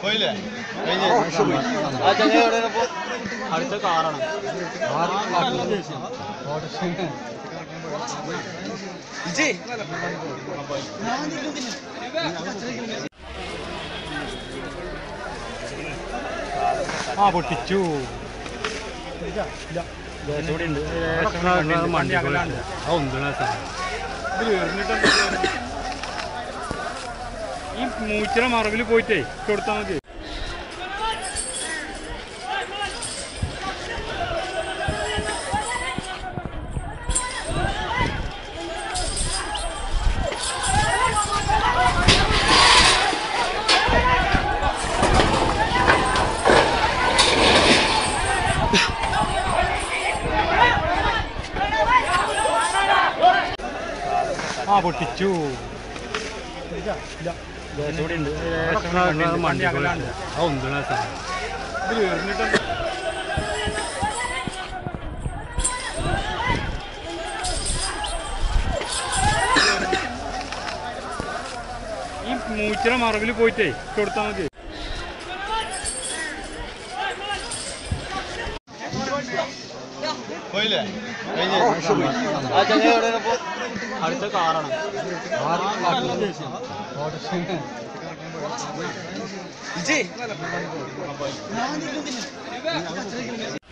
പോയില്ലേ കഴിഞ്ഞ് ആ ചങ്ങ എവിടെയാണ് ഇപ്പൊ അടുത്ത കാറാണ് വിജയ് ആ പൊട്ടിച്ചു ഈ മൂച്ചിറ മറവിൽ പോയിട്ടേ കൊടുത്താൽ മതി ആ പൊട്ടിച്ചു ഈ മൂച്ചിറ മറവിൽ പോയിട്ടേ കൊടുത്താൽ മതി പോയില്ലേ കഴിഞ്ഞ് ആ ചങ്ങ എവിടെയാണ് ഇപ്പൊ അടുത്ത കാറാണ് വിജയ്